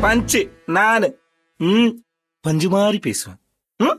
பஞ்சு நானு ம் பஞ்சு மாதிரி பேசுவேன் ம்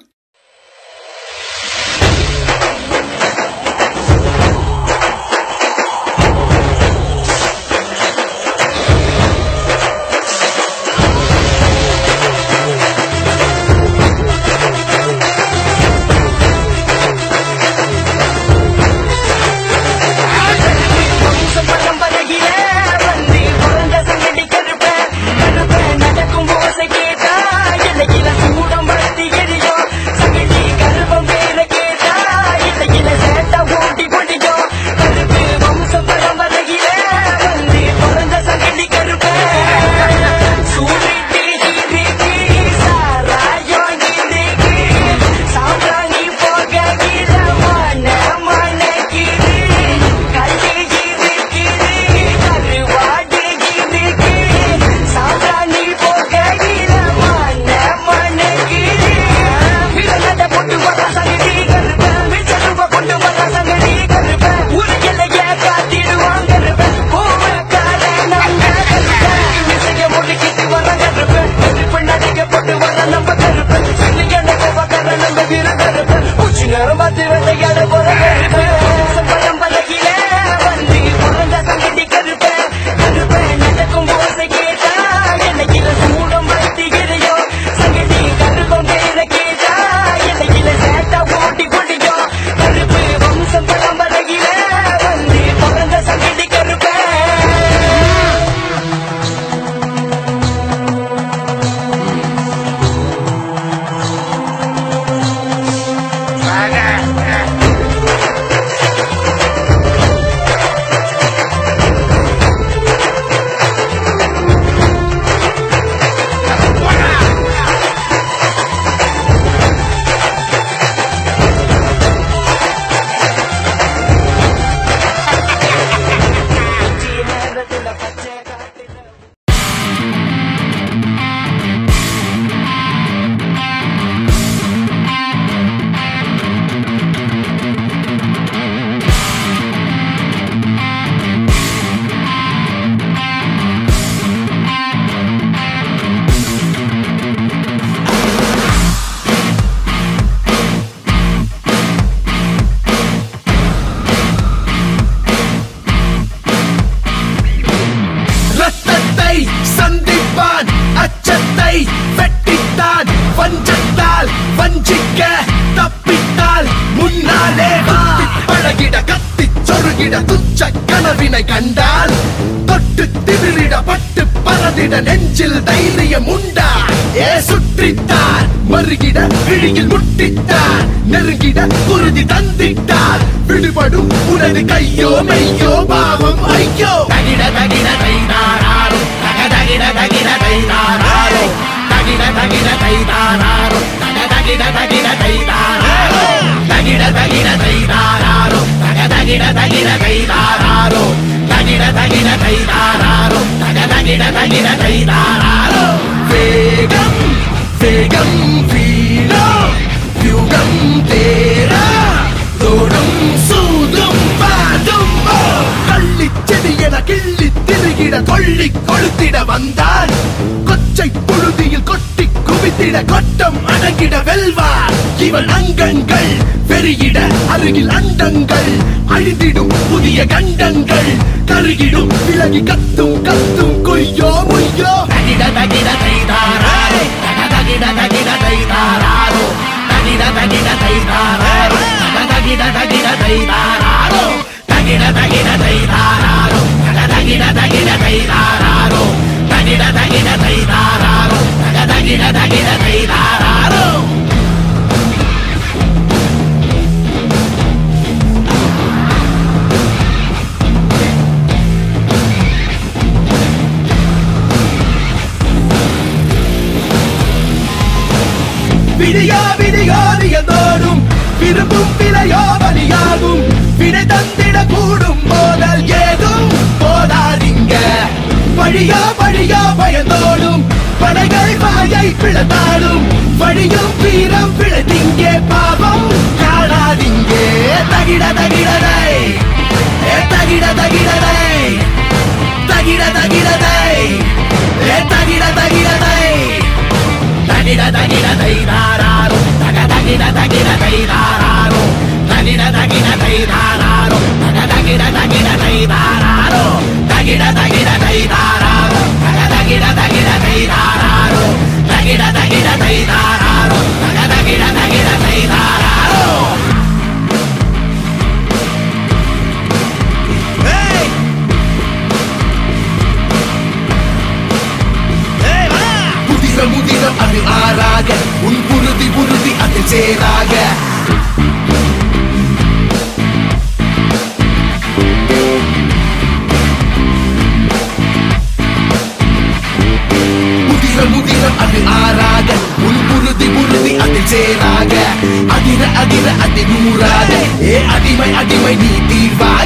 ரத்தத்தை சந்திப்பான் அச்சத்தை வெட்டித்தான் வஞ்சத்தால் வஞ்சிக்க தப்பித்தால் முன்னாலே வா பழகிட கத்தி சொருகிட துச்ச கனவினை கண்டால் தொட்டு திமிரிட பட்டு பறந்திட நெஞ்சில் தைரியம் உண்டா ஏ சுற்றித்தான் மறுகிட விழியில் முட்டித்தான் நெருங்கிட குருதி தந்திட்டார் விடுபடும் உனது கையோ மெய்யோ பாவம் ஐயோ தகிட தகிட தைதாராரோ தக தகிட தகிட தைதாராரோ தகிட தகிட தைதாராரோ தக தகிட தகிட தைதாராரோ தகிட தகிட தைதாராரோ தக தகிட தகிட தைதாராரோ தகிட தகிட தைதாராரோ தக தகிட தகிட தைதாராரோ வேகம் வேகம் வீணோ யுகம் தேரா தோடும் சூதும் பாடும் ஓ கள்ளி செடி என கிள்ளி திருகிட கொள்ளி கொளுத்திட வந்தான் கொச்சை புழுதியில் கொட்டி குவித்திட கொட்டம் அடங்கிட வெல்வார் இவன் அங்கங்கள் பெருகிட அருகில் அண்டங்கள் அழிந்திடும் புதிய கண்டங்கள் கருகிடும் விலகி கத்தும் கத்தும் கொய்யோ முய்யோ தகிட தகிட தைதாரோ தக தகிட தகிட தைதாரோ தகிட தகிட தைதாரோ தக தகிட தகிட தைதாரோ தகிட தகிட தைதாரோ தக தகிட தகிட தைதாரோ தகிட தகிட தைதாரோ தக தகிட தகிட தைதாரோ விடியா விடியாதியதோடும் விரும்பும் விலையோ பலியாகும் விடை தந்திட கூடும் போதல் ஏதும் போதாதீங்க வழியா வழியா பயந்தோடும் படைகள் வாயை பிளந்தாடும் வழியும் வீரம் பிழைத்திங்கே பாவம் காணாதீங்கே தகிட தகிடதை ஏ தகிட தகிடதை தகிட தகிடதை ஏ தகிட தகிடதை முதிரம் அது ஆறாக உன் உறுதி உறுதி அது சேராக முதிரம் முதிரம் அது ஆறாக உன் உறுதி உறுதி அது சேராக அதிர அதிர அதி நூறாக ஏ அடிமை அடிமை நீ தீர்வாக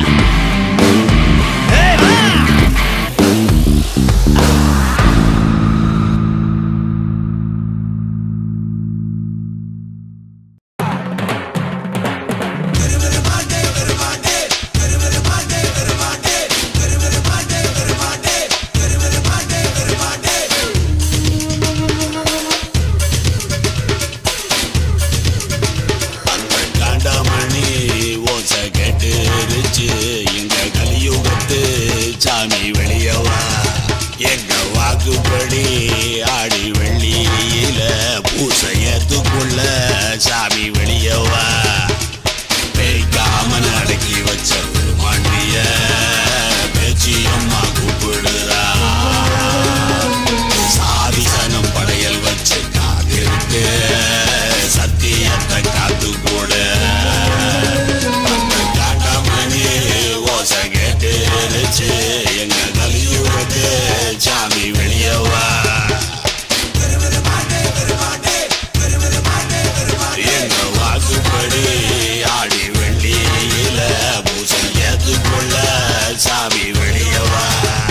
காண்டாமணி ஓச கேட்டுருச்சு எங்க கலியுகத்து சாமி வெளியவா எங்க வாக்குப்படி ஆடி வெள்ளியில பூசையத்துக்குள்ள சாமி வெளியவா பேய்க்காமன் அடக்கி வச்ச மாண்டிய பேச்சியம்மா கூப்பிடுறா சாதிசனம் படையல் வச்சு காத்திருக்கு சத்தியத்தை காத்து கூட காட்டாமணி ஓச கேட்டுருச்சு எங்க கலியுகத்து சாமி வெளியவா எங்க வாக்குப்படி ஆடி வெள்ளியில பூசையத்துக்குள்ள சாமி வெளியவா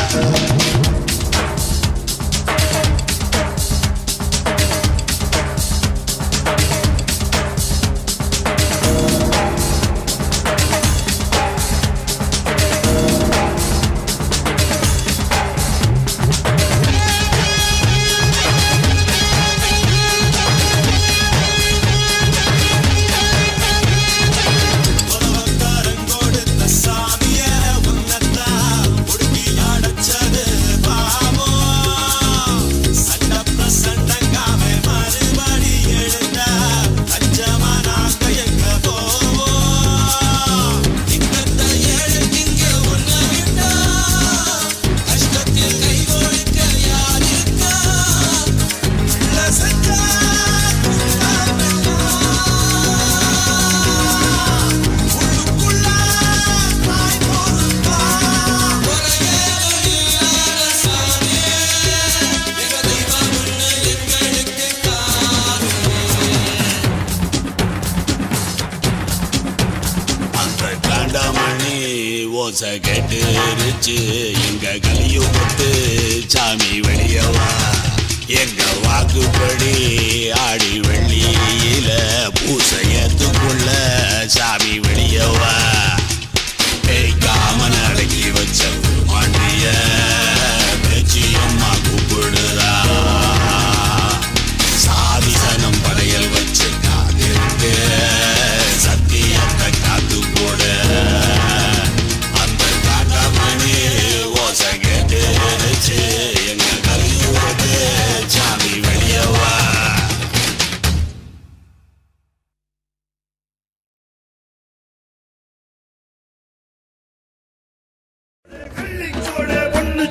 அந்த காண்டாமணி ஓச கேட்டுருச்சு எங்க கலியுகத்து சாமி வெளியவா எங்க வாக்குப்படி ஆடி வெள்ளியில பூசையத்துக்குள்ள சாமி வெளியவா பேய்க்காமன் அடக்கி வச்ச மாண்டிய பேச்சியம்மா கூப்பிடுறா சாதிசனம் படையல் வச்சு காத்திருக்கு சத்தியத்தை காத்து கூட அந்த காட்டாமணி ஓச கேட்டுருச்சு எங்க கலியுகத்து சாமி வெளியவா கள்ளிச்சோட பொண்ணு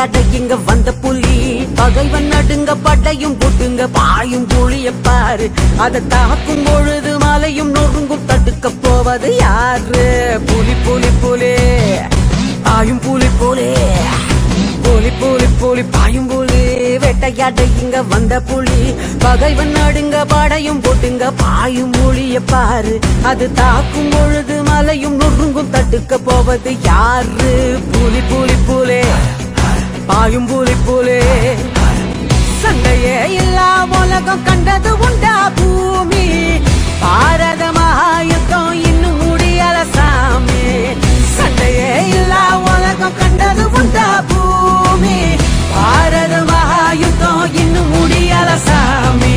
வேட்டையாட இங்க வந்த புலி பகைவன் நடுங்க பட்டையும் புட்டுங்க பாயும் புலிய பாரு அதை தாக்கும் பொழுது மலையும் நொறுங்கும் தடுக்க போவது யாரு புலி புலி புலி பாயும் புலி புலி புலி புலி புலி பாயும் புலி வேட்டையாட இங்க வந்த புலி பகைவன் நடுங்க படையும் போட்டுங்க பாயும் புலிய பாரு அது தாக்கும் பொழுது மலையும் நொறுங்கும் தடுக்க போவது யாரு புலி புலி புலி பாயும் புலி புலி சண்டையே இல்லா உலகம் கண்டது உண்டா பூமி பாரத மகாயுத்தம் இன்னும் முடியல சாமி சண்டையே இல்லா உலகம் கண்டது உண்டா பூமி பாரத மகாயுத்தம் இன்னும் முடியல சாமி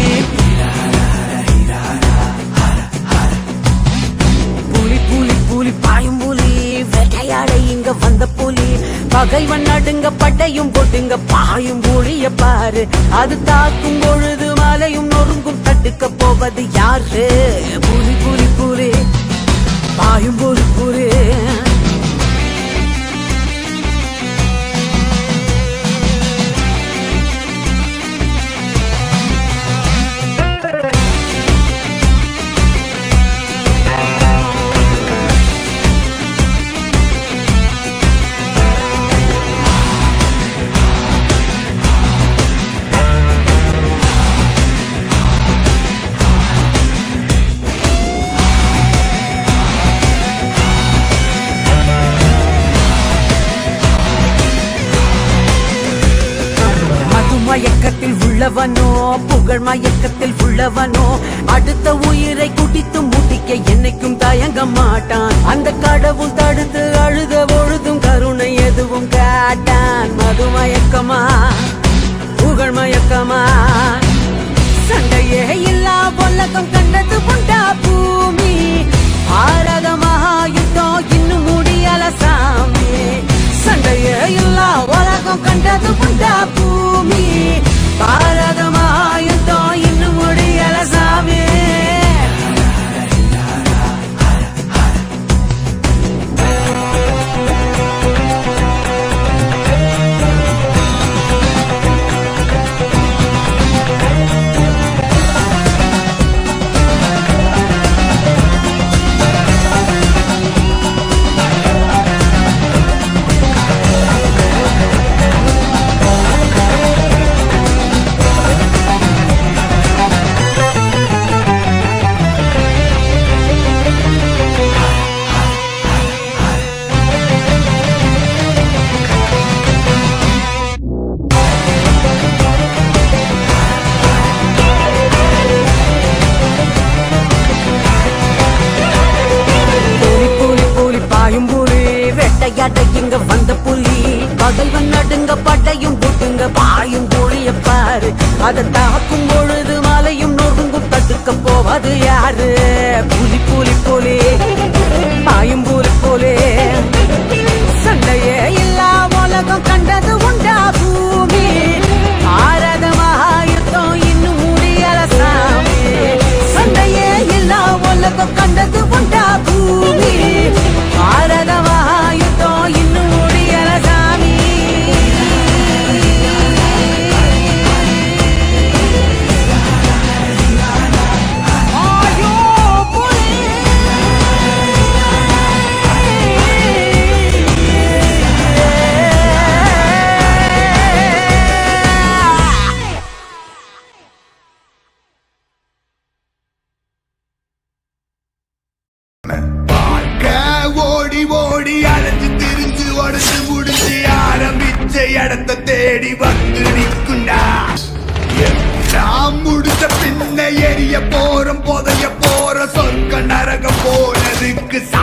புலி புலி புலி பாயும் புலி வேட்டையாட இங்க வந்த புலி பகைவன் நடுங்க பட்டையும் போட்டுங்க பாயும் புலிய பாரு அது தாக்கும் பொழுது மலையும் நொறுங்கும் தடுக்க போவது யாரு புலி புலி புலி பாயும் புலி புலி மது மயக்கத்தில் உள்ளவனோ புகழ் மயக்கத்தில் உள்ளவனோ அடுத்த உயிரை குடித்து முட்டிக்க என்னைக்கும் தயங்க மாட்டான் அந்த கடவுள் தடுத்து அழுத பொழுதும் கருணை எதுவும் காட்டான் மது மயக்கமா புகழ் மயக்கமா சண்டையே இல்லா உலகம் கண்டது உண்டா பூமி பாரத மகாயுத்தம் இன்னும் முடியல சாமி சண்டையே இல்லா உலகம் கண்டது உண்டா பூமி பாரத மகாயுத்தம் இன்னும் முடியல சாமி புலி புலி புலி பாயும் புலி வேட்டையாட இங்க வந்த புலி பகைவன் நடுங்க பட்டையும் போட்டுங்க பாயும் புலிய பாரு அதை தாக்கும் பொழுது மலையும் நொறுங்கும் தடுக்க போவது யாரு புலி புலி புலி பாயும் புலி புலி சண்டையே இல்லா உலகம் கண்டது உண்டா பூமி பாரத மகாயுத்தம் இன்னும் முடியல சாமி சண்டையே இல்லா உலகம் கண்டது உண்டா பூமி பாரத மகாயுத்தம் இன்னும் முடியல சாமி ஆயோ புலி பார்க்க ஓடி ஓடி அலைஞ்சு திரிஞ்சு உடஞ்சு முடிஞ்சு ஆரம்பிச்ச இடத்த தேடி வந்து நிற்குண்டா எல்லாம் முடிச்ச பின்ன எரிய போறோம் புதைய போற சொர்க்க நரகம் போனதுக்கு